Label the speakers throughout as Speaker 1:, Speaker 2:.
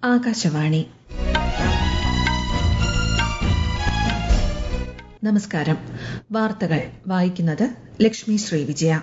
Speaker 1: ആകാശവാണി നമസ്കാരം വാർത്തകൾ വായിക്കുന്നത് ലക്ഷ്മി ശ്രീ വിജയ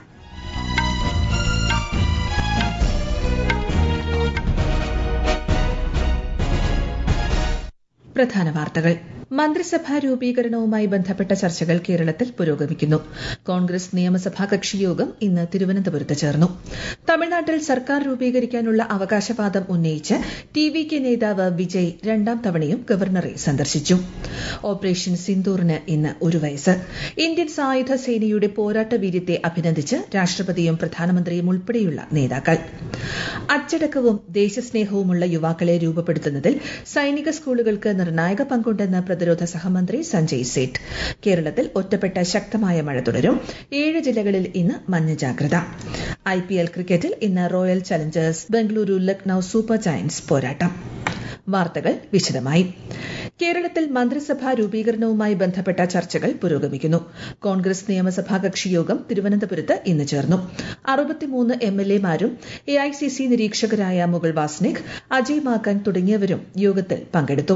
Speaker 1: പ്രധാന വാർത്തകൾ മന്ത്രിസഭാ രൂപീകരണവുമായി ബന്ധപ്പെട്ട ചർച്ചകൾ കേരളത്തിൽ പുരോഗമിക്കുന്നു കോൺഗ്രസ് നിയമസഭാ കക്ഷിയോഗം ഇന്ന് തിരുവനന്തപുരത്ത് ചേർന്നു തമിഴ്നാട്ടിൽ സർക്കാർ രൂപീകരിക്കാനുള്ള അവകാശവാദം ഉന്നയിച്ച് ടി വി കെ നേതാവ് വിജയ് രണ്ടാം തവണയും ഗവർണറെ സന്ദർശിച്ചു ഓപ്പറേഷൻ സിന്ദൂറിന് ഇന്ന് ഒരു വയസ്സ് ഇന്ത്യൻ സായുധ സേനയുടെ പോരാട്ട വീര്യത്തെ അഭിനന്ദിച്ച് രാഷ്ട്രപതിയും പ്രധാനമന്ത്രിയും ഉൾപ്പെടെയുള്ള നേതാക്കൾ അച്ചടക്കവും ദേശസ്നേഹവുമുള്ള യുവാക്കളെ രൂപപ്പെടുത്തുന്നതിൽ സൈനിക സ്കൂളുകൾക്ക് നിർണായക പങ്കുണ്ടെന്ന് പ്രതിരോധ സഹമന്ത്രി സഞ്ജയ് സേഠ് കേരളത്തിൽ ഒറ്റപ്പെട്ട ശക്തമായ മഴ തുടരും ഏഴ് ജില്ലകളിൽ ഇന്ന് മഞ്ഞ ജാഗ്രത ഐ പി എൽ ക്രിക്കറ്റിൽ ഇന്ന് royal challengers Bengaluru Lucknow super giants പോരാട്ടം വാർത്തകൾ വിശദമായി കേരളത്തിൽ മന്ത്രിസഭാ രൂപീകരണവുമായി ബന്ധപ്പെട്ട ചർച്ചകൾ പുരോഗമിക്കുന്നു കോൺഗ്രസ് നിയമസഭാ കക്ഷിയോഗം തിരുവനന്തപുരത്ത് ഇന്ന് ചേർന്നു അറുപത്തിമൂന്ന് എം എൽ എമാരും എ ഐ സി സി നിരീക്ഷകരായ മുഗൾ വാസ്നിക് അജയ് മാക്കൻ തുടങ്ങിയവരും യോഗത്തിൽ പങ്കെടുത്തു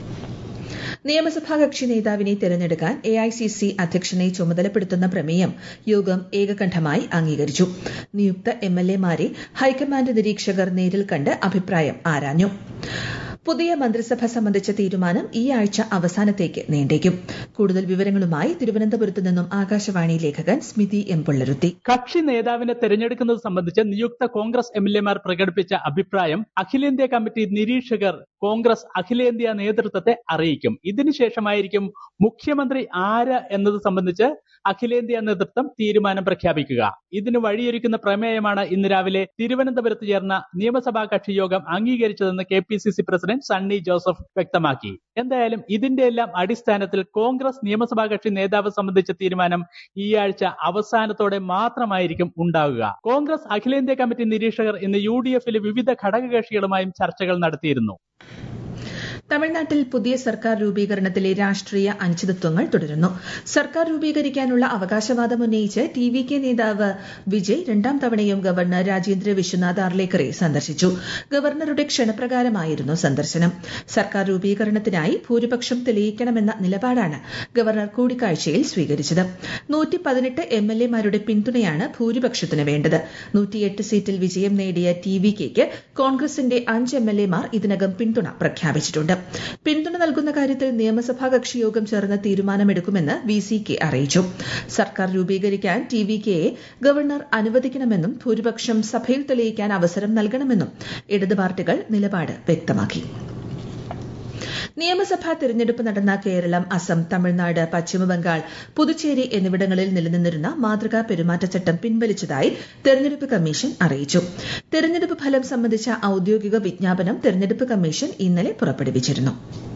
Speaker 1: നിയമസഭാ കക്ഷി നേതാവിനെ തെരഞ്ഞെടുക്കാൻ എ ഐ സി സി അധ്യക്ഷനെ ചുമതലപ്പെടുത്തുന്ന പ്രമേയം യോഗം ഏകകണ്ഠമായി അംഗീകരിച്ചു നിയുക്ത എം എൽ എമാരെ ഹൈക്കമാൻഡ് നിരീക്ഷകർ നേരിൽ കണ്ട് അഭിപ്രായം ആരാഞ്ഞു പുതിയ മന്ത്രിസഭ സംബന്ധിച്ച തീരുമാനം ഈ ആഴ്ച അവസാനത്തേക്ക് നീണ്ടേക്കും കൂടുതൽ വിവരങ്ങളുമായി തിരുവനന്തപുരത്ത് നിന്നും ആകാശവാണി ലേഖകൻ സ്മിതി എം പൊള്ളരുത്തി
Speaker 2: കക്ഷി നേതാവിനെ തെരഞ്ഞെടുക്കുന്നത് സംബന്ധിച്ച് നിയുക്ത കോൺഗ്രസ് എം എൽ എമാർ പ്രകടിപ്പിച്ച അഭിപ്രായം അഖിലേന്ത്യാ കമ്മിറ്റി നിരീക്ഷകർ കോൺഗ്രസ് അഖിലേന്ത്യാ നേതൃത്വത്തെ അറിയിക്കും ഇതിനുശേഷമായിരിക്കും മുഖ്യമന്ത്രി ആര് എന്നത് സംബന്ധിച്ച് അഖിലേന്ത്യാ നേതൃത്വം തീരുമാനം പ്രഖ്യാപിക്കുക ഇതിന് വഴിയൊരുക്കുന്ന പ്രമേയമാണ് ഇന്ന് രാവിലെ തിരുവനന്തപുരത്ത് ചേർന്ന നിയമസഭാ കക്ഷി യോഗം അംഗീകരിച്ചതെന്ന് K P C C president Sunny Joseph വ്യക്തമാക്കി എന്തായാലും ഇതിന്റെ എല്ലാം അടിസ്ഥാനത്തിൽ കോൺഗ്രസ് നിയമസഭാ കക്ഷി നേതാവ് സംബന്ധിച്ച തീരുമാനം ഈ ആഴ്ച അവസാനത്തോടെ മാത്രമായിരിക്കും ഉണ്ടാവുക കോൺഗ്രസ് അഖിലേന്ത്യാ കമ്മിറ്റി നിരീക്ഷകർ ഇന്ന് യു ഡി എഫിലെ വിവിധ ഘടകകക്ഷികളുമായും ചർച്ചകൾ നടത്തിയിരുന്നു
Speaker 1: തമിഴ്നാട്ടിൽ പുതിയ സർക്കാർ രൂപീകരണത്തിലെ രാഷ്ട്രീയ അനിശ്ചിതത്വങ്ങൾ തുടരുന്നു സർക്കാർ രൂപീകരിക്കാനുള്ള അവകാശവാദം ഉന്നയിച്ച് ടി വി കെ നേതാവ് വിജയ് രണ്ടാം തവണയും ഗവർണർ രാജേന്ദ്ര വിശ്വനാഥ് ആർലേക്കറെ സന്ദർശിച്ചു ഗവർണറുടെ ക്ഷണപ്രകാരമായിരുന്നു സന്ദർശനം സർക്കാർ രൂപീകരണത്തിനായി ഭൂരിപക്ഷം തെളിയിക്കണമെന്ന നിലപാടാണ് ഗവർണർ കൂടിക്കാഴ്ചയിൽ സ്വീകരിച്ചത് നൂറ്റി പതിനെട്ട് എം എൽ എമാരുടെ പിന്തുണയാണ് ഭൂരിപക്ഷത്തിന് വേണ്ടത് നൂറ്റിയെട്ട് സീറ്റിൽ വിജയം നേടിയ ടി വി കെക്ക് കോൺഗ്രസിന്റെ അഞ്ച് എം എൽ എമാർ ഇതിനകം പിന്തുണ പ്രഖ്യാപിച്ചിട്ടുണ്ട് പിന്തുണ നൽകുന്ന കാര്യത്തിൽ നിയമസഭാ കക്ഷിയോഗം ചേർന്ന് തീരുമാനമെടുക്കുമെന്ന് വി സി കെ അറിയിച്ചു സർക്കാർ രൂപീകരിക്കാൻ ടി വി കെയെ ഗവർണർ അനുവദിക്കണമെന്നും ഭൂരിപക്ഷം സഭയിൽ തെളിയിക്കാൻ അവസരം നൽകണമെന്നും ഇടത് പാർട്ടികൾ നിലപാട് വ്യക്തമാക്കി നിയമസഭാ തെരഞ്ഞെടുപ്പ് നടന്ന കേരളം അസം തമിഴ്നാട് പശ്ചിമബംഗാൾ പുതുച്ചേരി എന്നിവിടങ്ങളിൽ നിലനിന്നിരുന്ന മാതൃകാ പെരുമാറ്റച്ചട്ടം പിൻവലിച്ചതായി തെരഞ്ഞെടുപ്പ് കമ്മീഷൻ അറിയിച്ചു തെരഞ്ഞെടുപ്പ് ഫലം സംബന്ധിച്ച ഔദ്യോഗിക വിജ്ഞാപനം തെരഞ്ഞെടുപ്പ് കമ്മീഷൻ ഇന്നലെ പുറപ്പെടുവിച്ചിരുന്നു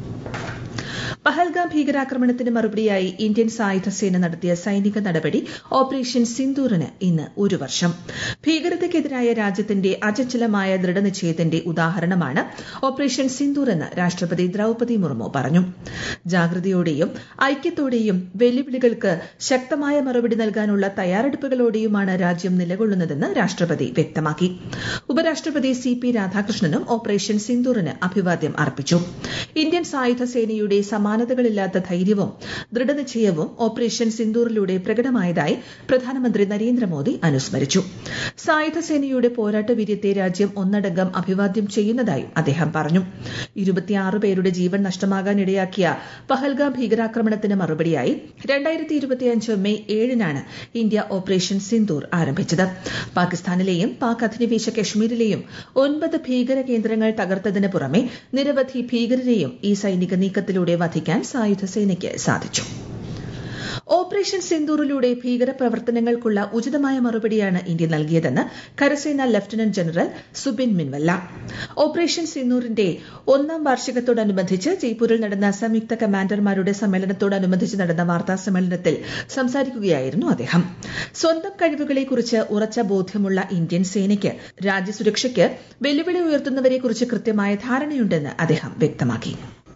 Speaker 1: പഹൽഗാം ഭീകരാക്രമണത്തിന് മറുപടിയായി ഇന്ത്യൻ സായുധ സേന നടത്തിയ സൈനിക നടപടി ഓപ്പറേഷൻ സിന്ദൂറിന് ഇന്ന് ഒരു വർഷം ഭീകരതയ്ക്കെതിരായ രാജ്യത്തിന്റെ അചഞ്ചലമായ ദൃഢനിശ്ചയത്തിന്റെ ഉദാഹരണമാണ് ഓപ്പറേഷൻ സിന്ദൂർ എന്ന് രാഷ്ട്രപതി ദ്രൌപതി മുർമു പറഞ്ഞു ജാഗ്രതയോടെയും ഐക്യത്തോടെയും വെല്ലുവിളികൾക്ക് ശക്തമായ മറുപടി നൽകാനുള്ള തയ്യാറെടുപ്പുകളോടെയുമാണ് രാജ്യം നിലകൊള്ളുന്നതെന്ന് രാഷ്ട്രപതി വ്യക്തമാക്കി ഉപരാഷ്ട്രപതി സി പി രാധാകൃഷ്ണനും ഓപ്പറേഷൻ സിന്ദൂറിന് അഭിവാദ്യം അർപ്പിച്ചു ഇന്ത്യൻ സായുധ സേനയുടെ സമാനതകളില്ലാത്ത ധൈര്യവും ദൃഢനിശ്ചയവും ഓപ്പറേഷൻ സിന്ദൂറിലൂടെ പ്രകടമായതായി പ്രധാനമന്ത്രി നരേന്ദ്രമോദി അനുസ്മരിച്ചു സായുധ സേനയുടെ പോരാട്ട വീര്യത്തെ രാജ്യം ഒന്നടങ്കം അഭിവാദ്യം ചെയ്യുന്നതായും അദ്ദേഹം പറഞ്ഞു ഇരുപത്തിയാറ് പേരുടെ ജീവൻ നഷ്ടമാകാനിടയാക്കിയ പഹൽഗാം ഭീകരാക്രമണത്തിന് മറുപടിയായി രണ്ടായിരത്തി ഇരുപത്തിയഞ്ച് മെയ് ഏഴിനാണ് ഇന്ത്യ ഓപ്പറേഷൻ സിന്ദൂർ ആരംഭിച്ചത് പാകിസ്ഥാനിലെയും പാക് അധിനിവേശ കശ്മീരിലെയും ഒൻപത് ഭീകര കേന്ദ്രങ്ങൾ തകർത്തതിന് പുറമെ നിരവധി ഭീകരരെയും ഈ സൈനിക നീക്കത്തിലൂടെ വധിക്കാൻ സായുധ സേനയ്ക്ക് സാധിച്ചു ഓപ്പറേഷൻ സിന്ദൂറിലൂടെ ഭീകരപ്രവർത്തനങ്ങൾക്കുള്ള ഉചിതമായ മറുപടിയാണ് ഇന്ത്യ നൽകിയതെന്ന് കരസേന lieutenant general Zubin Minwalla operation സിന്ദൂറിന്റെ ഒന്നാം വാർഷികത്തോടനുബന്ധിച്ച് ജയ്പൂരിൽ നടന്ന സംയുക്ത കമാൻഡർമാരുടെ സമ്മേളനത്തോടനുബന്ധിച്ച് നടന്ന വാർത്താ സമ്മേളനത്തിൽ സംസാരിക്കുകയായിരുന്നു അദ്ദേഹം സ്വന്തം കഴിവുകളെക്കുറിച്ച് ഉറച്ച ബോധ്യമുള്ള ഇന്ത്യൻ സേനയ്ക്ക് രാജ്യസുരക്ഷയ്ക്ക് വെല്ലുവിളി ഉയർത്തുന്നവരെക്കുറിച്ച് കൃത്യമായ ധാരണയുണ്ടെന്ന് അദ്ദേഹം വ്യക്തമാക്കി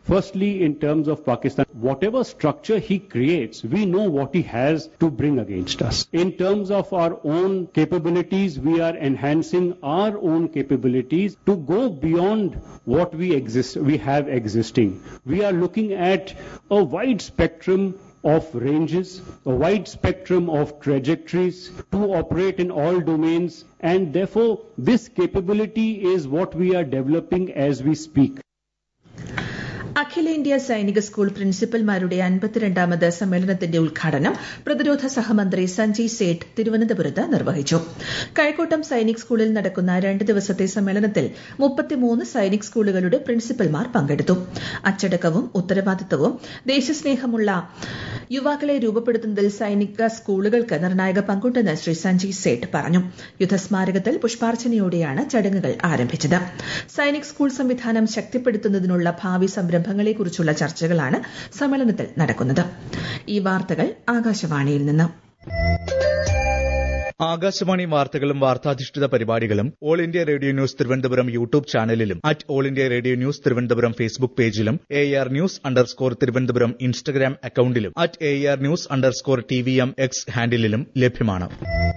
Speaker 3: Firstly, in terms of Pakistan, whatever structure he creates, we know what he has to bring against us. In terms of our own capabilities, we are enhancing our own capabilities to go beyond what we exist, we have existing. We are looking at a wide spectrum of ranges, a wide spectrum of trajectories to operate in all domains, and therefore this capability is what we are developing as we speak.
Speaker 1: അഖിലേന്ത്യാ സൈനിക school പ്രിൻസിപ്പൽമാരുടെ അൻപത്തിരണ്ടാമത് സമ്മേളനത്തിന്റെ ഉദ്ഘാടനം പ്രതിരോധ സഹമന്ത്രി സഞ്ജയ് സേഠ് തിരുവനന്തപുരത്ത് നിർവഹിച്ചു കഴക്കൂട്ടം സൈനിക് സ്കൂളിൽ നടക്കുന്ന രണ്ട് ദിവസത്തെ സമ്മേളനത്തിൽ മുപ്പത്തിമൂന്ന് സൈനിക് സ്കൂളുകളുടെ പ്രിൻസിപ്പൽമാർ പങ്കെടുത്തു അച്ചടക്കവും ഉത്തരവാദിത്തവും ദേശസ്നേഹമുള്ള യുവാക്കളെ രൂപപ്പെടുത്തുന്നതിൽ സൈനിക സ്കൂളുകൾക്ക് നിർണായക പങ്കുണ്ടെന്ന് ശ്രീ സഞ്ജയ് സേഠ് പറഞ്ഞു യുദ്ധസ്മാരകത്തിൽ പുഷ്പാർച്ചനയോടെയാണ് ചടങ്ങുകൾ ആരംഭിച്ചത് സൈനിക് സ്കൂൾ സംവിധാനം ശക്തിപ്പെടുത്തുന്നതിനുള്ള ഭാവി സംരംഭങ്ങളെക്കുറിച്ചുള്ള ചർച്ചകളാണ് സമ്മേളനത്തിൽ നടക്കുന്നത് ഈ വാർത്തകൾ ആകാശവാണിയിൽ നിന്ന്
Speaker 4: ആകാശവാണി വാർത്തകളും വാർത്താധിഷ്ഠിത പരിപാടികളും all India radio news Thiruvananthapuram YouTube ചാനലിലും at all India radio news Thiruvananthapuram Facebook പേജിലും A R news underscore Thiruvananthapuram Instagram അക്കൌണ്ടിലും at A R news underscore T V M X ഹാൻഡിലും ലഭ്യമാണ്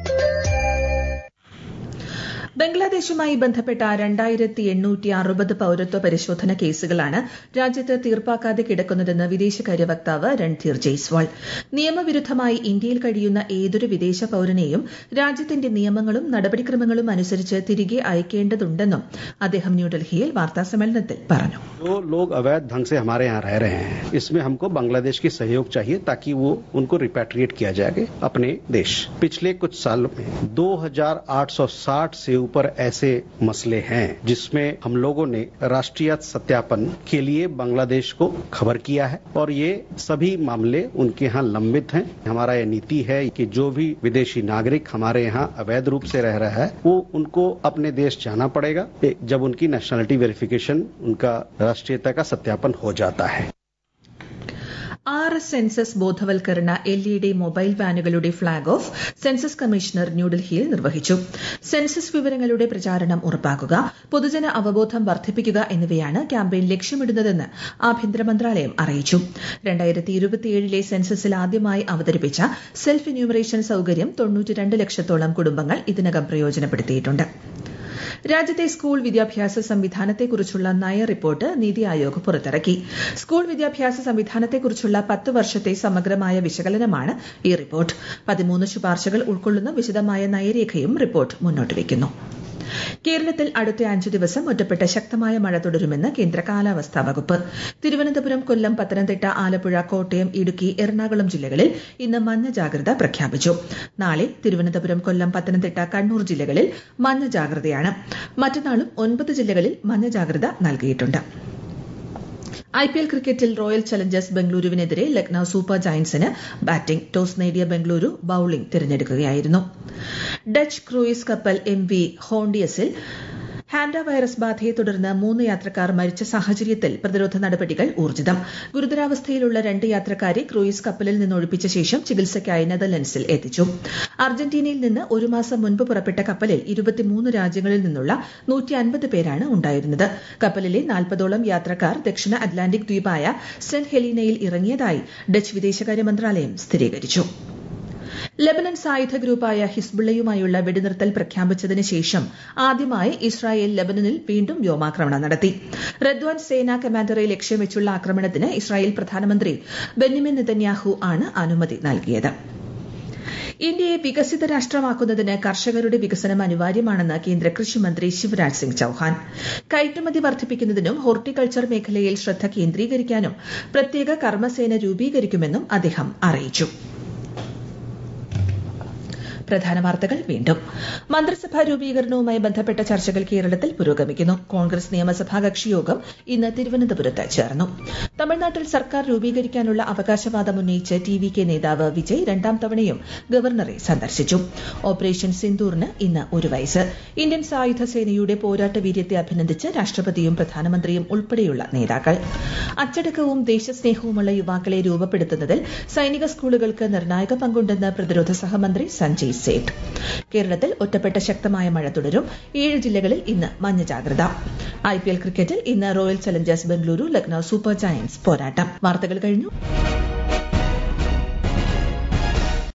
Speaker 1: ബംഗ്ലാദേശുമായി ബന്ധപ്പെട്ട രണ്ടായിരത്തി എണ്ണൂറ്റി അറുപത് പൌരത്വ പരിശോധന കേസുകളാണ് രാജ്യത്ത് തീർപ്പാക്കാതെ കിടക്കുന്നതെന്ന് വിദേശകാര്യ വക്താവ് രൺധീർ ജയ്സ്വാൾ നിയമവിരുദ്ധമായി ഇന്ത്യയിൽ കഴിയുന്ന ഏതൊരു വിദേശ പൌരനെയും രാജ്യത്തിന്റെ നിയമങ്ങളും നടപടിക്രമങ്ങളും അനുസരിച്ച് തിരികെ അയക്കേണ്ടതുണ്ടെന്നും അദ്ദേഹം ന്യൂഡൽഹിയിൽ വാർത്താസമ്മേളനത്തിൽ പറഞ്ഞു
Speaker 5: जो लोग अवैध ढंग से हमारे यहाँ रह रहे हैं इसमें हमको बांग्लादेश की सहयोग चाहिए ताकि वो उनको रिपैट्रिएट किया जाए अपने देश पिछले कुछ सालों में 2860 से ऊपर ऐसे मसले हैं जिसमें हम लोगों ने राष्ट्रीय सत्यापन के लिए बांग्लादेश को खबर किया है और ये सभी मामले उनके यहाँ लंबित हैं हमारा ये नीति है कि जो भी विदेशी नागरिक हमारे यहाँ अवैध रूप से रह रहा है वो उनको अपने देश जाना पड़ेगा जब उनकी नेशनलिटी वेरिफिकेशन उनका राष्ट्रीयता का सत्यापन हो जाता है
Speaker 1: ആറ് സെൻസസ് ബോധവൽക്കരണ എൽ ഇ ഡി മൊബൈൽ വാനുകളുടെ ഫ്ളാഗ് ഓഫ് സെൻസസ് കമ്മീഷണർ ന്യൂഡൽഹിയിൽ നിർവഹിച്ചു സെൻസസ് വിവരങ്ങളുടെ പ്രചാരണം ഉറപ്പാക്കുക പൊതുജന അവബോധം വർദ്ധിപ്പിക്കുക എന്നിവയാണ് ക്യാമ്പയിൻ ലക്ഷ്യമിടുന്നതെന്ന് ആഭ്യന്തര മന്ത്രാലയം അറിയിച്ചു രണ്ടായിരത്തി ഇരുപത്തിയേഴിലെ സെൻസസിൽ ആദ്യമായി അവതരിപ്പിച്ച സെൽഫ് എന്യൂമറേഷൻ സൌകര്യം തൊണ്ണൂറ്റിരണ്ട് ലക്ഷത്തോളം കുടുംബങ്ങൾ ഇതിനകം പ്രയോജനപ്പെടുത്തിയിട്ടുണ്ട് രാജ്യത്തെ സ്കൂൾ വിദ്യാഭ്യാസ സംവിധാനത്തെക്കുറിച്ചുള്ള നയ റിപ്പോർട്ട് നീതി ആയോഗ് പുറത്തിറക്കി സ്കൂൾ വിദ്യാഭ്യാസ സംവിധാനത്തെക്കുറിച്ചുള്ള പത്ത് വർഷത്തെ സമഗ്രമായ വിശകലനമാണ് ഈ റിപ്പോർട്ട് പതിമൂന്ന് ശുപാർശകൾ ഉൾക്കൊള്ളുന്ന വിശദമായ നയരേഖയും റിപ്പോർട്ട് മുന്നോട്ട് വയ്ക്കുന്നു കേരളത്തിൽ അടുത്ത അഞ്ചു ദിവസം ഒറ്റപ്പെട്ട ശക്തമായ മഴ തുടരുമെന്ന് കേന്ദ്ര കാലാവസ്ഥാ വകുപ്പ് തിരുവനന്തപുരം കൊല്ലം പത്തനംതിട്ട ആലപ്പുഴ കോട്ടയം ഇടുക്കി എറണാകുളം ജില്ലകളിൽ ഇന്ന് മഞ്ഞ ജാഗ്രത പ്രഖ്യാപിച്ചു നാളെ തിരുവനന്തപുരം കൊല്ലം പത്തനംതിട്ട കണ്ണൂർ ജില്ലകളിൽ മഞ്ഞ ജാഗ്രതയാണ് മറ്റന്നാളും ഒൻപത് ജില്ലകളിൽ മഞ്ഞ ജാഗ്രത നൽകിയിട്ടുണ്ട് ഐ പി എൽ ക്രിക്കറ്റിൽ റോയൽ ചലഞ്ചേഴ്സ് ബംഗളൂരുവിനെതിരെ ലക്നൌ സൂപ്പർ ജയന്റ്സിന് ബാറ്റിംഗ് ടോസ് നേടിയ ബംഗളൂരു ബൌളിംഗ് തിരഞ്ഞെടുക്കുകയായിരുന്നു ഡച്ച് ക്രൂയിസ് കപ്പൽ എം വി ഹോണ്ടിയസിൽ ഹാൻഡ വൈറസ് ബാധയെ തുടർന്ന് മൂന്ന് യാത്രക്കാർ മരിച്ച സാഹചര്യത്തിൽ പ്രതിരോധ നടപടികൾ ഊർജിതം ഗുരുതരാവസ്ഥയിലുള്ള രണ്ട് യാത്രക്കാരെ ക്രൂയിസ് കപ്പലിൽ നിന്ന് ഒഴിപ്പിച്ച ശേഷം ചികിത്സയ്ക്കായി നെതർലൻഡ്സിൽ എത്തിച്ചു അർജന്റീനയിൽ നിന്ന് ഒരു മാസം മുൻപ് പുറപ്പെട്ട കപ്പലിൽ ഇരുപത്തിമൂന്ന് രാജ്യങ്ങളിൽ നിന്നുള്ള നൂറ്റി അൻപത് പേരാണ് ഉണ്ടായിരുന്നത് കപ്പലിലെ നാൽപ്പതോളം യാത്രക്കാർ ദക്ഷിണ അറ്റ്ലാന്റിക് ദ്വീപായ സെന്റ് ഹെലീനയിൽ ഇറങ്ങിയതായി ഡച്ച് വിദേശകാര്യ മന്ത്രാലയം സ്ഥിരീകരിച്ചു ലബനൻ സായുധ ഗ്രൂപ്പായ ഹിസ്ബുള്ളയുമായുള്ള വെടിനിർത്തൽ പ്രഖ്യാപിച്ചതിന് ശേഷം ആദ്യമായി ഇസ്രായേൽ ലബനനിൽ വീണ്ടും വ്യോമാക്രമണം നടത്തി റദ്വാൻ സേനാ കമാൻഡറെ ലക്ഷ്യം വെച്ചുള്ള ആക്രമണത്തിന് ഇസ്രായേൽ പ്രധാനമന്ത്രി ബെന്യമിൻ നെതന്യാഹു ആണ് അനുമതി നൽകിയത് ഇന്ത്യയെ വികസിത രാഷ്ട്രമാക്കുന്നതിന് കർഷകരുടെ വികസനം അനിവാര്യമാണെന്ന് കേന്ദ്ര കൃഷിമന്ത്രി ശിവരാജ് സിംഗ് ചൌഹാൻ കയറ്റുമതി വർദ്ധിപ്പിക്കുന്നതിനും ഹോർട്ടിക്കൾച്ചർ മേഖലയിൽ ശ്രദ്ധ കേന്ദ്രീകരിക്കാനും പ്രത്യേക കർമ്മസേന രൂപീകരിക്കുമെന്നും അദ്ദേഹം അറിയിച്ചു പ്രധാന വാർത്തകൾ വീണ്ടും മന്ത്രിസഭാ രൂപീകരണവുമായി ബന്ധപ്പെട്ട ചർച്ചകൾ കേരളത്തിൽ പുരോഗമിക്കുന്നു കോൺഗ്രസ് നിയമസഭാ കക്ഷിയോഗം ഇന്ന് തിരുവനന്തപുരത്ത് ചേർന്നു തമിഴ്നാട്ടിൽ സർക്കാർ രൂപീകരിക്കാനുള്ള അവകാശവാദം ഉന്നയിച്ച് ടി വി കെ നേതാവ് വിജയ് രണ്ടാം തവണയും ഗവർണറെ സന്ദർശിച്ചു ഓപ്പറേഷൻ സിന്ദൂറിന് ഇന്ന് ഒരു വയസ്സ് ഇന്ത്യൻ സായുധ സേനയുടെ പോരാട്ട വീര്യത്തെ അഭിനന്ദിച്ച് രാഷ്ട്രപതിയും പ്രധാനമന്ത്രിയും ഉൾപ്പെടെയുള്ള നേതാക്കൾ അച്ചടക്കവും ദേശസ്നേഹവുമുള്ള യുവാക്കളെ രൂപപ്പെടുത്തുന്നതിൽ സൈനിക സ്കൂളുകൾക്ക് നിർണായക പങ്കുണ്ടെന്ന് പ്രതിരോധ സഹമന്ത്രി സഞ്ജയ് സേഠ് കേരളത്തിൽ ഒറ്റപ്പെട്ട ശക്തമായ മഴ തുടരും ഏഴ് ജില്ലകളിൽ ഇന്ന് മഞ്ഞ ജാഗ്രത ഐ പി എൽ ക്രിക്കറ്റിൽ ഇന്ന് royal challengers Bengaluru Lucknow super giants പോരാട്ടം വാർത്തകൾ കഴിഞ്ഞു